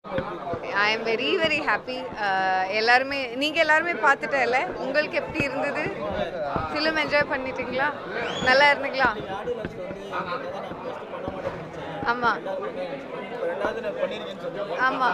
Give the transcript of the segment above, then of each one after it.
I am very very happy எல்லாருமே நீங்கள் எல்லாருமே பார்த்துட்டல உங்களுக்கு எப்படி இருந்தது ஃபிலிம் என்ஜாய் பண்ணிட்டீங்களா நல்லா இருந்தீங்களா ஆமாம் ஆமாம்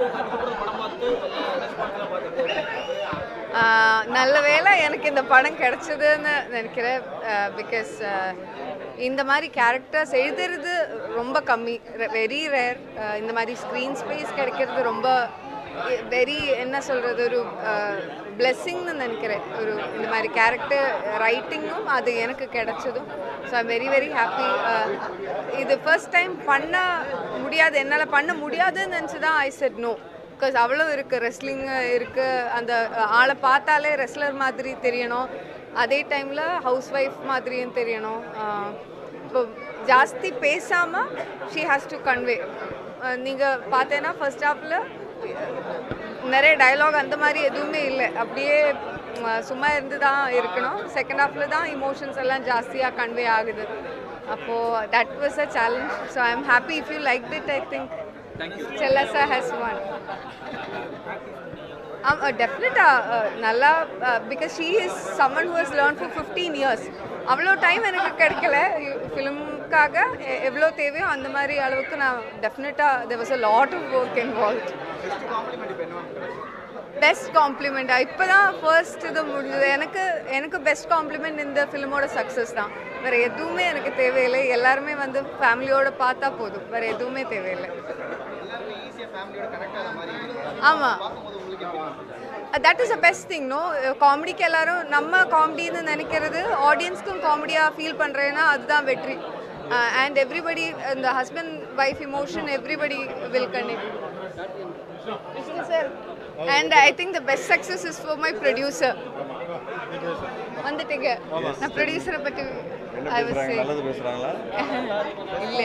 நல்ல வேளை எனக்கு இந்த படம் கிடைச்சதுன்னு நினைக்கிறேன் பிகாஸ் இந்த மாதிரி கேரக்டர்ஸ் எழுதுறது ரொம்ப கம்மி வெரி ரேர் இந்த மாதிரி ஸ்க்ரீன் ஸ்பேஸ் கிடைக்கிறது ரொம்ப வெரி என்ன சொல்கிறது ஒரு பிளெஸ்ஸிங்னு நினைக்கிறேன் ஒரு இந்த மாதிரி கேரக்டர் ரைட்டிங்கும் அது எனக்கு கிடைச்சதும் so I'm very very happy இது ஃபர்ஸ்ட் டைம் பண்ண முடியாது என்னால் பண்ண முடியாதுன்னு நினச்சி தான் ஐ செட் நோ பிகாஸ் அவ்வளோ இருக்குது ரெஸ்லிங் இருக்குது அந்த ஆளை பார்த்தாலே ரெஸ்லர் மாதிரி தெரியணும் அதே டைமில் ஹவுஸ் ஒய்ஃப் மாதிரியும் தெரியணும் இப்போ ஜாஸ்தி பேசாமல் ஷீ ஹாஸ் டு கன்வே நீங்கள் பார்த்தேன்னா ஃபர்ஸ்ட் ஹாஃபில் நிறைய டயலாக் அந்த மாதிரி எதுவுமே இல்லை அப்படியே சும்மா இருந்து தான் இருக்கணும் செகண்ட் ஹாஃபில் தான் இமோஷன்ஸ் எல்லாம் ஜாஸ்தியாக கன்வே ஆகுது அப்போது that was a challenge so I am happy if you like it I think செல்லசா ஹேஸ் ஒன் டெஃபினட்டாக நல்லா because she is someone who has learn for fifteen years அவ்வளோ டைம் எனக்கு கிடைக்கல ஃபிலிமுக்காக எவ்வளோ தேவையோ அந்த மாதிரி அளவுக்கு நான் டெஃபினட்டாக there was a lot of work involve best compliment இப்போ தான் ஃபர்ஸ்ட் இது முடிஞ்சது எனக்கு எனக்கு பெஸ்ட் காம்ப்ளிமெண்ட் இந்த ஃபிலிமோட சக்ஸஸ் தான் வேறு எதுவுமே எனக்கு தேவையில்லை எல்லாருமே வந்து ஃபேமிலியோட பார்த்தா போதும் வேறு எதுவுமே தேவையில்லை ஆமாம் that is a best thing no காமெடிக்கு எல்லாரும் நம்ம காமெடின்னு நினைக்கிறது ஆடியன்ஸ்க்கும் காமெடியாக ஃபீல் பண்ணுறேன்னா அதுதான் வெற்றி அண்ட் எவ்ரிபடி இந்த husband wife emotion everybody will connect sir and I think the best success is for my producer வந்துட்டீங்க நான் ப்ரொடியூசரை பற்றி என்ன ஐ வாஸ் பேசுறாங்க நல்லது பேசுறாங்களா இல்லை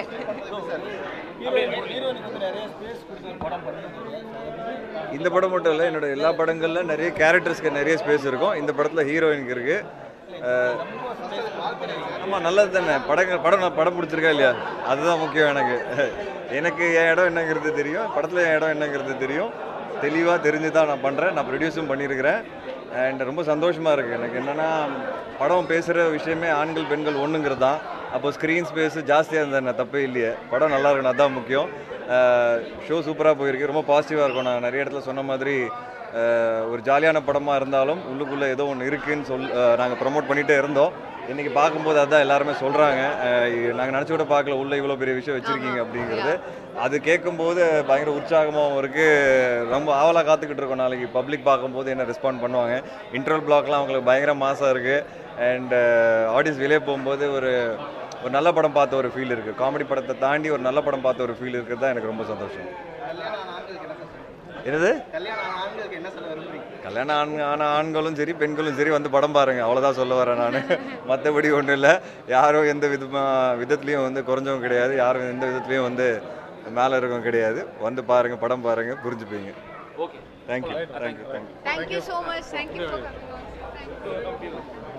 இந்த படம் மட்டும் இல்லை என்னோட எல்லா படங்கள்ல நிறைய கேரக்டர்ஸ்க்கு நிறைய ஸ்பேஸ் இருக்கும் இந்த படத்துல ஹீரோயினுக்கு இருக்கு அஹ், ஆமா நல்லது தானே படங்கள் படம் நான் படம் பிடிச்சிருக்கா இல்லையா அதுதான் முக்கியம் எனக்கு எனக்கு என் இடம் என்னங்கிறது தெரியும் படத்துல என் இடம் என்னங்கிறது தெரியும் தெளிவாக தெரிஞ்சு தான் நான் பண்ணுறேன் நான் ப்ரொடியூஸும் பண்ணியிருக்கிறேன் அண்ட் ரொம்ப சந்தோஷமாக இருக்குது எனக்கு என்னென்னா படம் பேசுகிற விஷயமே ஆண்கள் பெண்கள் ஒன்றுங்கிறது தான் அப்போ ஸ்க்ரீன் ஸ்பேஸ் ஜாஸ்தியாக இருந்தேன் தப்பே இல்லையே படம் நல்லா இருக்கணும் அதுதான் முக்கியம் ஷோ சூப்பராக போயிருக்கு ரொம்ப பாசிட்டிவாக இருக்கும் நான் நிறைய இடத்துல சொன்ன மாதிரி அஹ், ஒரு ஜாலியான படமாக இருந்தாலும் உள்ளுக்குள்ளே ஏதோ ஒன்று இருக்குன்னு சொல் நாங்கள் ப்ரமோட் பண்ணிகிட்டே இருந்தோம் இன்றைக்கி பார்க்கும்போது அதான் எல்லாருமே சொல்கிறாங்க நாங்கள் நினச்சி கூட பார்க்கல உள்ள இவ்வளோ பெரிய விஷயம் வச்சுருக்கீங்க அப்படிங்கிறது அது கேட்கும்போது பயங்கர உற்சாகமாகவும் இருக்குது ரொம்ப ஆவலாக காத்துக்கிட்டு இருக்கோம் நாளைக்கு பப்ளிக் பார்க்கும்போது என்ன ரெஸ்பாண்ட் பண்ணுவாங்க இன்டர்வல் பிளாக்லாம் அவங்களுக்கு பயங்கர மாசாக இருக்குது அண்ட் ஆடியன்ஸ் வெளியே போகும்போது ஒரு ஒரு நல்ல படம் பார்த்த ஒரு ஃபீல் இருக்குது காமெடி படத்தை தாண்டி ஒரு நல்ல படம் பார்த்த ஒரு ஃபீல் இருக்கிறது தான் எனக்கு ரொம்ப சந்தோஷம் என்னது கல்யாணம் ஆண் ஆன ஆண்களும் சரி பெண்களும் சரி வந்து படம் பாருங்க அவ்வளோதான் சொல்ல வரேன் நான் மற்றபடி ஒன்றும் இல்லை யாரும் எந்த விதமா விதத்துலேயும் வந்து குறைஞ்சவங்க கிடையாது யாரும் எந்த விதத்துலேயும் வந்து மேலே இருக்கவங்க கிடையாது வந்து பாருங்க படம் பாருங்க புரிஞ்சுப்பீங்க okay thank you thank you thank you Thank you so much. Thank you for coming on. Thank you.